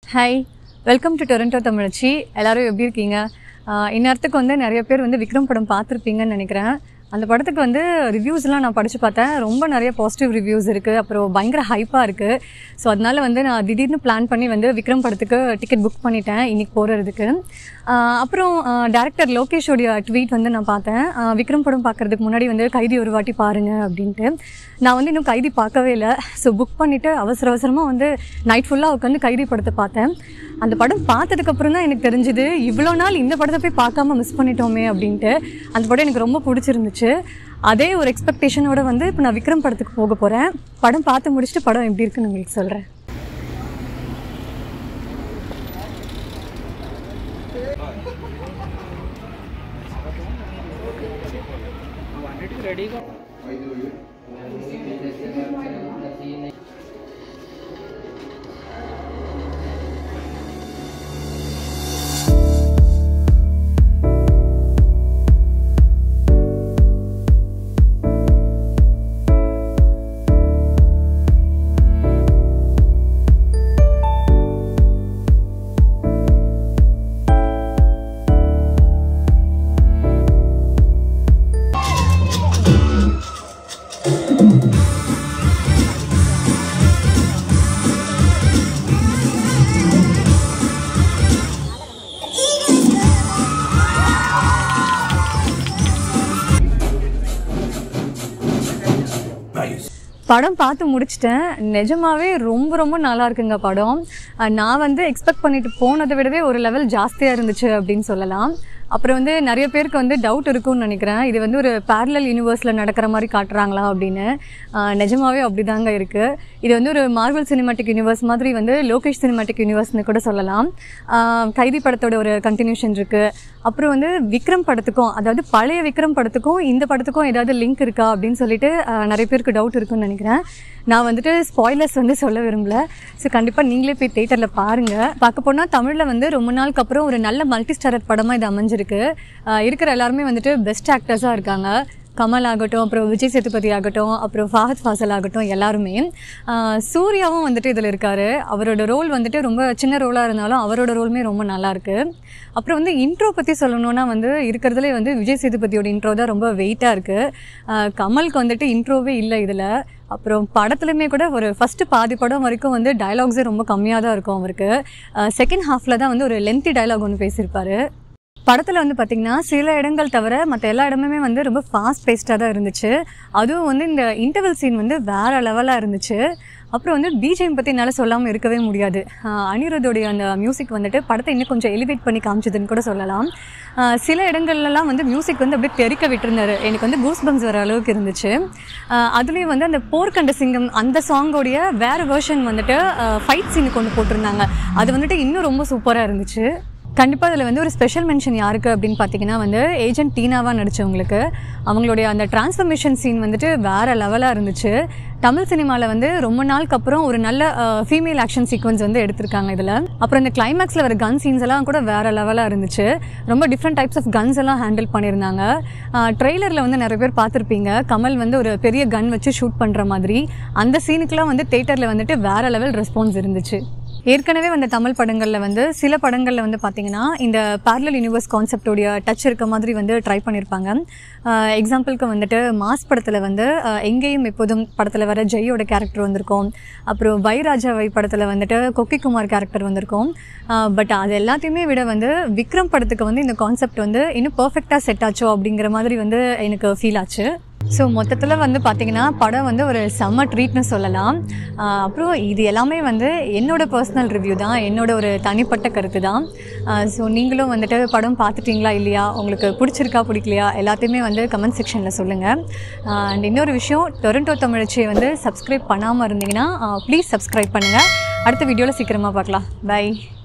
hi welcome to Toronto தமிழச்சி எல்லாரும் எப்படி இருக்கீங்க ஆஹ் இந்நேரத்துக்கு வந்து நிறைய பேர் வந்து விக்ரம் படம் பார்த்துருப்பீங்கன்னு நினைக்கிறேன் அந்த படத்துக்கு வந்து ரிவ்யூஸ்லாம் நான் படித்து பார்த்தேன் ரொம்ப நிறைய பாசிட்டிவ் ரிவ்யூஸ் இருக்குது அப்புறம் பயங்கர ஹைப்பாக இருக்குது ஸோ அதனால வந்து நான் திடீர்னு பிளான் பண்ணி வந்து விக்ரம் படத்துக்கு டிக்கெட் புக் பண்ணிட்டேன் இன்னைக்கு போகிறதுக்கு அப்புறம் டேரக்டர் லோகேஷோடைய ட்வீட் வந்து நான் பார்த்தேன் ஆஹ் விக்ரம் படம் பார்க்கறதுக்கு முன்னாடி வந்து கைதி ஒரு வாட்டி பாருங்க அப்படின்ட்டு நான் வந்து இன்னும் கைதி பார்க்கவே இல்லை ஸோ புக் பண்ணிவிட்டு அவசர அவசரமாக வந்து நைட் ஃபுல்லாக உட்காந்து கைதி படத்தை பார்த்தேன் அந்த படம் பார்த்ததுக்கப்புறம் தான் எனக்கு தெரிஞ்சுது இவ்வளோ நாள் இந்த படத்தை போய் பார்க்காம மிஸ் பண்ணிட்டோமே அப்படின்ட்டு அந்த படம் எனக்கு ரொம்ப பிடிச்சிருந்துச்சு அதே ஒரு எக்ஸ்பெக்டேஷனோட வந்து இப்போ நான் விக்ரம் படத்துக்கு போக போகிறேன் படம் பார்த்து முடிச்சுட்டு படம் எப்படி இருக்குன்னு உங்களுக்கு சொல்கிறேன் படம் பார்த்து முடிச்சிட்டேன் நிஜமாவே ரொம்ப ரொம்ப நல்லா இருக்குங்க படம் அஹ் நான் வந்து எக்ஸ்பெக்ட் பண்ணிட்டு போனதை விடவே ஒரு லெவல் ஜாஸ்தியாக இருந்துச்சு அப்படின்னு சொல்லலாம் அப்புறம் வந்து நிறைய பேருக்கு வந்து டவுட் இருக்கும்னு நினைக்கிறேன் இது வந்து ஒரு பேரலல் யூனிவர்ஸில் நடக்கிற மாதிரி காட்டுறாங்களா அப்படின்னு அஹ் நிஜமாவே அப்படிதாங்க இருக்குது இது வந்து ஒரு மார்வல் சினிமாட்டிக் யூனிவர்ஸ் மாதிரி வந்து லோகேஷ் சினிமாட்டிக் யூனிவர்ஸ்னு கூட சொல்லலாம் அஹ் கைதி படத்தோட ஒரு கண்டினியூஷன் இருக்குது அப்புறம் வந்து விக்ரம் படத்துக்கும் அதாவது பழைய விக்ரம் படத்துக்கும் இந்த படத்துக்கும் ஏதாவது லிங்க் இருக்கா அப்படின்னு சொல்லிட்டு அஹ், நிறைய பேருக்கு டவுட் இருக்குன்னு நினைக்கிறேன் நான் வந்துட்டு ஸ்பாய்லர்ஸ் வந்து சொல்ல விரும்பல ஸோ கண்டிப்பாக நீங்களே போய் தேட்டரில் பாருங்கள் பார்க்க போனால் தமிழில் வந்து ரொம்ப நாளுக்கு அப்புறம் ஒரு நல்ல மல்டி ஸ்டாரர் படமாக இது அமைஞ்சிருக்கு அஹ், இருக்கிற எல்லாருமே வந்துட்டு பெஸ்ட் ஆக்டர்ஸாக இருக்காங்க கமல் ஆகட்டும் அப்புறம் விஜய் சேதுபதி ஆகட்டும் அப்புறம் ஃபாஹத் ஃபாசல் ஆகட்டும் எல்லாருமே ஆஹ் சூர்யாவும் வந்துட்டு இதில் இருக்காரு அவரோட ரோல் வந்துட்டு ரொம்ப சின்ன ரோலாக இருந்தாலும் அவரோட ரோலுமே ரொம்ப நல்லா இருக்கு அப்புறம் வந்து இன்ட்ரோ பற்றி சொல்லணும்னா வந்து இருக்கிறதுலே வந்து விஜய் சேதுபதியோட இன்ட்ரோ தான் ரொம்ப வெயிட்டாக இருக்குது கமலுக்கு வந்துட்டு இன்ட்ரோவே இல்லை இதில் அப்புறம் படத்துலையுமே கூட ஒரு ஃபஸ்ட்டு பாதி படம் வரைக்கும் வந்து டயலாக்ஸே ரொம்ப கம்மியாக தான் இருக்கும் அவருக்கு செகண்ட் ஹாஃபில் தான் வந்து ஒரு லென்த்தி டயலாக் ஒன்று பேசியிருப்பாரு படத்தில் வந்து பார்த்திங்கன்னா சில இடங்கள் தவிர மற்ற எல்லா இடமுமே வந்து ரொம்ப ஃபாஸ்ட் பேஸ்டாக தான் இருந்துச்சு அதுவும் வந்து இந்த இன்டர்வல் சீன் வந்து வேறு லெவலாக இருந்துச்சு அப்புறம் வந்து பிஜிஎம் பற்றி என்னால் சொல்லாமல் இருக்கவே முடியாது ஆஹ் அனிருத்தோடைய அந்த மியூசிக் வந்துட்டு படத்தை இன்னும் கொஞ்சம் எலிவேட் பண்ணி காமிச்சதுன்னு கூட சொல்லலாம் ஆஹ் சில இடங்கள்லாம் வந்து மியூசிக் வந்து அப்படியே தெறிக்க விட்டுருந்தாரு எனக்கு வந்து கூஸ் பம்ஸ் வர அளவுக்கு இருந்துச்சு ஆஹ் அதுலேயும் வந்து அந்த போர்க்கண்ட சிங்கம் அந்த சாங்கோடைய வேறு வேர்ஷன் வந்துட்டு ஃபைட் சீனுக்கு கொண்டு போட்டிருந்தாங்க அது வந்துட்டு இன்னும் ரொம்ப சூப்பராக இருந்துச்சு கண்டிப்பாக அதில் வந்து ஒரு ஸ்பெஷல் மென்ஷன் யாருக்கு அப்படின்னு பார்த்தீங்கன்னா வந்து ஏஜென்ட் டீனாவாக நடித்தவங்களுக்கு அவங்களுடைய அந்த டிரான்ஸ்ஃபர்மேஷன் சீன் வந்துட்டு வேறு லெவலாக இருந்துச்சு தமிழ் சினிமாவில் வந்து ரொம்ப நாளுக்கு அப்புறம் ஒரு நல்ல ஃபீமேல் ஆக்ஷன் சீக்வன்ஸ் வந்து எடுத்திருக்காங்க இதில் அப்புறம் இந்த கிளைமேக்ஸில் வர கன் சீன்ஸ் எல்லாம் கூட வேறு லெவலாக இருந்துச்சு ரொம்ப டிஃப்ரெண்ட் டைப்ஸ் ஆஃப் கன்ஸ் எல்லாம் ஹேண்டில் பண்ணியிருந்தாங்க ட்ரெய்லரில் வந்து நிறைய பேர் பார்த்துருப்பீங்க கமல் வந்து ஒரு பெரிய கன் வச்சு ஷூட் பண்ணுற மாதிரி அந்த சீனுக்குலாம் வந்து தேட்டரில் வந்துட்டு வேறு லெவல் ரெஸ்பான்ஸ் இருந்துச்சு ஏற்கனவே வந்த தமிழ் படங்களில் வந்து சில படங்களில் வந்து பார்த்தீங்கன்னா இந்த parallel யூனிவர்ஸ் கான்செப்டோடைய டச் இருக்க மாதிரி வந்து ட்ரை பண்ணியிருப்பாங்க எக்ஸாம்பிளுக்கு வந்துட்டு மாஸ் படத்தில் வந்து அஹ், எங்கேயும் எப்போதும் படத்தில் வர ஜெயோட கேரக்டர் வந்திருக்கும் அப்புறம் வைராஜாவை படத்தில் வந்துட்டு கொக்கி குமார் கேரக்டர் வந்திருக்கும் பட் அது எல்லாத்தையுமே விட வந்து விக்ரம் படத்துக்கு வந்து இந்த கான்செப்ட் வந்து இன்னும் பர்ஃபெக்டாக செட் ஆச்சோ அப்படிங்கிற மாதிரி வந்து எனக்கு ஃபீல் ஆச்சு ஸோ மொத்தத்தில் வந்து பார்த்தீங்கன்னா படம் வந்து ஒரு செம்ம ட்ரீட்னு சொல்லலாம் ஆஹ் அப்புறம் இது எல்லாமே வந்து என்னோட பர்சனல் ரிவ்யூ தான் என்னோட ஒரு தனிப்பட்ட கருத்து தான் ஸோ நீங்களும் வந்துட்டு படம் பார்த்துட்டீங்களா இல்லையா உங்களுக்கு பிடிச்சிருக்கா பிடிக்கலையா எல்லாத்தையுமே வந்து கமெண்ட் செக்ஷனில் சொல்லுங்கள் அண்ட் இன்னொரு விஷயம் டொரண்டோ தமிழச்சியை வந்து சப்ஸ்கிரைப் பண்ணாமல் இருந்தீங்கன்னா ப்ளீஸ் சப்ஸ்கிரைப் பண்ணுங்கள் அடுத்த வீடியோவில் சீக்கிரமாக பார்க்கலாம் பை